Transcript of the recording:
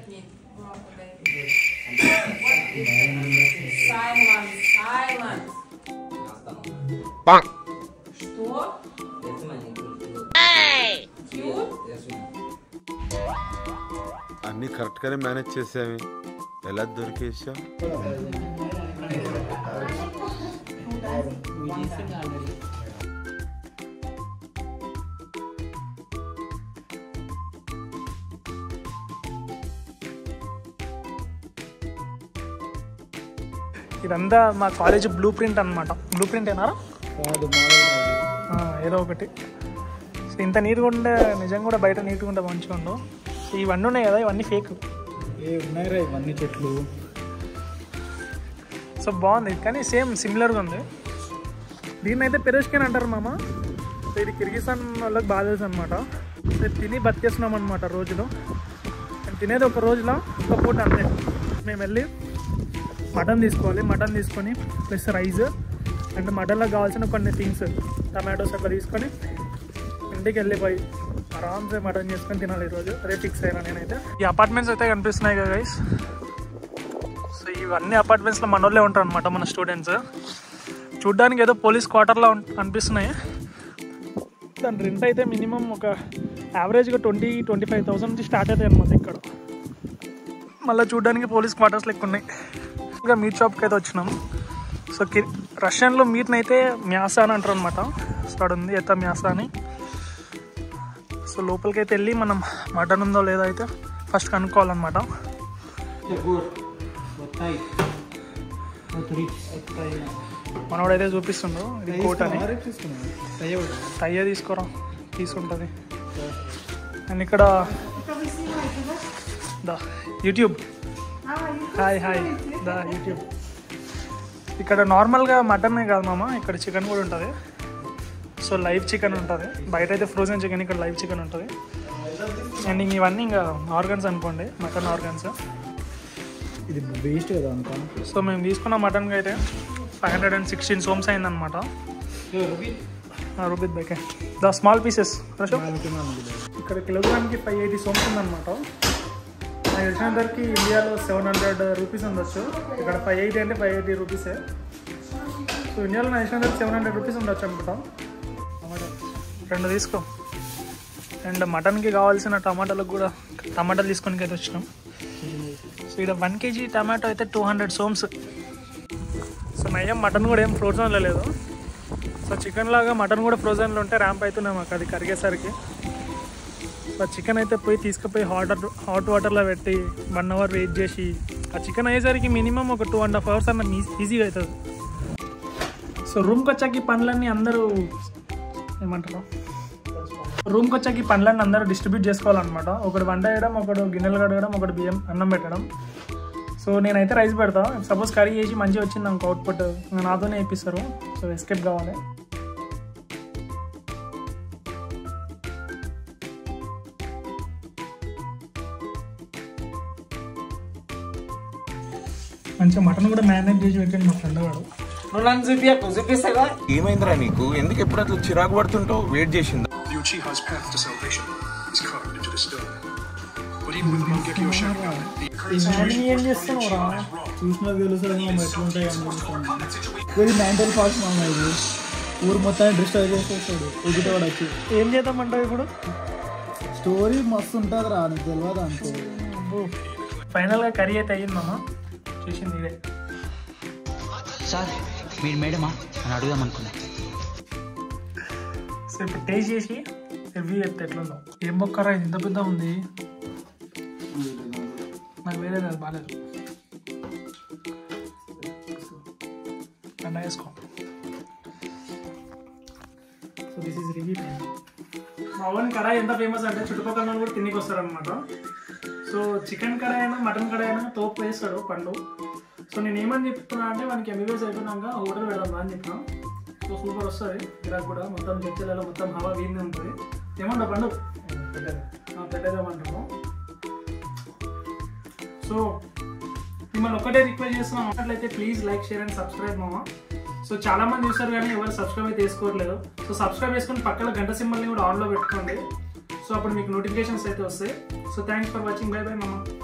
aqui. Pronto, baby. Silence, silence. Estou. Cute. అన్ని correct గానే manage చేసావి ఎలా దొరికేసా ఇదంతా మా కాలేజ్ బ్లూ ప్రింట్ అనమాట బ్లూ ప్రింట్ ఏనారా ఆ, ఏదో ఒకటి సో ఇంత నీట్గా ఉంటే నిజంగా కూడా బయట నీట్గా ఉంటే మంచిగా ఉండు సో ఇవన్నీ ఉన్నాయి కదా ఇవన్నీ ఫేక్ ఏ ఉన్నాయిరా ఇవన్నీ చెట్లు సో బాగుంది కానీ సేమ్ సిమిలర్గా ఉంది దీన్ని అయితే పెరోష్కెన్ అంటారు మామ సో ఇది కిర్గిస్తాన్ వాళ్ళకి బాగా తెలుసు అనమాట సో తిని బతికేస్తున్నాం అనమాట రోజులో మేము తినేది ఒక రోజులో ఒక పూట అంతే మేము వెళ్ళి మటన్ తీసుకోవాలి మటన్ తీసుకొని ప్లస్ రైస్ అండ్ మటన్లో కావాల్సిన కొన్ని థింగ్స్ టమాటోస్ అట్లా తీసుకొని ఇంటికి వెళ్ళిపోయి ఆరామ్సే మటన్ చేసుకొని తినాలి ఈరోజు అదే ఫిక్స్ అయినా నేనైతే ఈ అపార్ట్మెంట్స్ అయితే కనిపిస్తున్నాయి కదా గైస్ సో ఇవన్నీ అపార్ట్మెంట్స్లో మన వాళ్ళే ఉంటారు అనమాట మన స్టూడెంట్స్ చూడ్డానికి ఏదో పోలీస్ క్వార్టర్లో అనిపిస్తున్నాయి దాని రెంట్ అయితే మినిమం ఒక యావరేజ్గా ట్వంటీ ట్వంటీ ఫైవ్ థౌసండ్ నుంచి స్టార్ట్ అవుతాయి అనమాట ఇక్కడ మళ్ళీ చూడ్డానికి పోలీస్ క్వార్టర్స్ లెక్క ఉన్నాయి ఇంకా మీట్ షాప్కి అయితే వచ్చినాం సో కి రష్యన్లో మీట్ని అయితే మ్యాసా అని అంటారు అనమాట సో అక్కడ ఉంది ఎత్త మ్యాసా అని సో లోపలికి అయితే వెళ్ళి మనం మటన్ ఉందో లేదో అయితే ఫస్ట్ కనుక్కోవాలన్నమాట మనోడైతే చూపిస్తుండ్రు ఇది కోట్ అని టయ్యే తీసుకోరా తీసుకుంటుంది అండ్ ఇక్కడ దా యూట్యూబ్ హాయ్ హాయ్ దా యూట్యూబ్ ఇక్కడ నార్మల్గా మటనే కాదు మామ ఇక్కడ చికెన్ కూడా ఉంటుంది సో లైవ్ చికెన్ ఉంటుంది బయట అయితే ఫ్రోజన్ చికెన్ ఇక్కడ లైవ్ చికెన్ ఉంటుంది అండ్ ఇంక ఇవన్నీ ఇంకా ఆర్గన్స్ అనుకోండి మటన్ ఆర్గన్స్ ఇది వేస్ట్ కదా అంతా సో మేము తీసుకున్న మటన్కి అయితే five hundred and sixteen soms అయిందనమాట rupees bike the small pieces ఇక్కడ కిలోగ్రామ్కి ఫైవ్ ఎయిటీ సోమ్స్ ఉందన్నమాట నాకు తెలిసినంతవరకు ఇండియాలో సెవెన్ హండ్రెడ్ రూపీస్ ఉండొచ్చు ఇక్కడ ఫైవ్ ఎయిటీ అంటే ఫైవ్ ఎయిటీ రూపీసే సో ఇండియాలో నాకు తెలిసినంతవరకు సెవెన్ హండ్రెడ్ రూపీస్ ఉండొచ్చు అనమాట రెండు తీసుకో అండ్ మటన్కి కావాల్సిన టమాటాలకు కూడా టమాటాలు తీసుకొని అయితే వచ్చినాం సో ఇక్కడ వన్ కేజీ టమాటో అయితే టూ హండ్రెడ్ సోమ్స్ సో నయ్యం మటన్ కూడా ఏం ఫ్రోజన్లో లేదు సో చికెన్ లాగా మటన్ కూడా ఫ్రోజన్లో ఉంటే ర్యాంప్ అవుతున్నాయి మాకు అది కరిగేసరికి సో చికెన్ అయితే పోయి తీసుకుపోయి హాట్ హాట్ వాటర్లో పెట్టి వన్ అవర్ వెయిట్ చేసి ఆ చికెన్ అయ్యేసరికి మినిమం ఒక టూ అండ్ హాఫ్ అవర్స్ అన్న ఈజీగా అవుతుంది సో రూమ్కి వచ్చాక ఈ పనులన్నీ అందరూ ఏమంటారు రూమ్కి వచ్చాక ఈ పనులన్నీ అందరూ డిస్ట్రిబ్యూట్ చేసుకోవాలన్నమాట ఒకడు వంట వేయడం ఒకడు గిన్నెలు కడగడం ఒకడు బియ్యం అన్నం పెట్టడం సో నేనైతే రైస్ పెడతా సపోజ్ కర్రీ చేసి మంచిగా వచ్చింది నాకు అవుట్పుట్ నాతోనే వేపిస్తారు సో ఎస్కేప్ కావాలి మంచిగా మటన్ కూడా మ్యారినేట్ చేసి పెట్టండి మా ఫ్రెండ్ వాడు నువ్వు నన్ను చూపియకు చూపిస్తావా ఏమైందిరా నీకు ఎందుకు ఎప్పుడు అట్లా చిరాకు పడుతుంటావు వెయిట్ చేసిందా The Uchiha's path to salvation is carved into the stone. But even with Mangekyo Sharingan, the current situation ఏం చేస్తున్నావు రా చూసినా తెలుసు మామ ఎట్లుంటాయి అని ఇది మెంటల్ ఫాస్ట్ మామ ఇది ఊరు మొత్తాన్ని డిస్టర్బ్ చేసేస్తాడు ఎదుటి వాడు వచ్చి ఏం చేద్దామంటావు ఇప్పుడు స్టోరీ మస్తు ఉంటుంది రా నీకు తెలియదు అంతే ఫైనల్గా కర్రీ అయితే అయ్యింది మామ చూసింది ఇదే సార్ మీరు మేడమా అని అడుగుదాం అనుకున్నా సో ఇప్పుడు టేస్ట్ చేసి రివ్యూ చెప్తే ఎట్లుందో ఏం బొక్కరా ఇది ఇంత పెద్ద ఉంది నాకు వేరే అది బాగాలేదు అన్న వేసుకో so this is review time మా ఓన్ కడాయి ఎంత ఫేమస్ అంటే చుట్టుపక్కల వాళ్ళు కూడా తినికి వస్తారనమాట సో చికెన్ కడాయి అయినా మటన్ కడాయి అయినా తోపు వేస్తాడు పండు సో నేను ఏమని చెప్తున్నా అంటే మనకి ఎంబీబీఎస్ అయిపోయినాక హోటల్ పెడదాం అని చెప్పిన సో సూపర్ వస్తుంది ఇలా కూడా మొత్తం చర్చలలో మొత్తం హవా వీనే ఉంటుంది ఏమంటావు పండు పెట్టేదామంటాము సో మిమ్మల్ని ఒకటే రిక్వెస్ట్ చేస్తున్నాం అట్లయితే please like share and subscribe మామ సో చాలా మంది చూస్తారు కానీ ఎవరు సబ్స్క్రైబ్ అయితే చేసుకోవట్లేదు సో సబ్స్క్రైబ్ చేసుకొని పక్కన గంట సింబల్ని కూడా ఆన్లో పెట్టుకోండి సో అప్పుడు మీకు నోటిఫికేషన్స్ అయితే వస్తాయి so thanks for watching bye bye మామ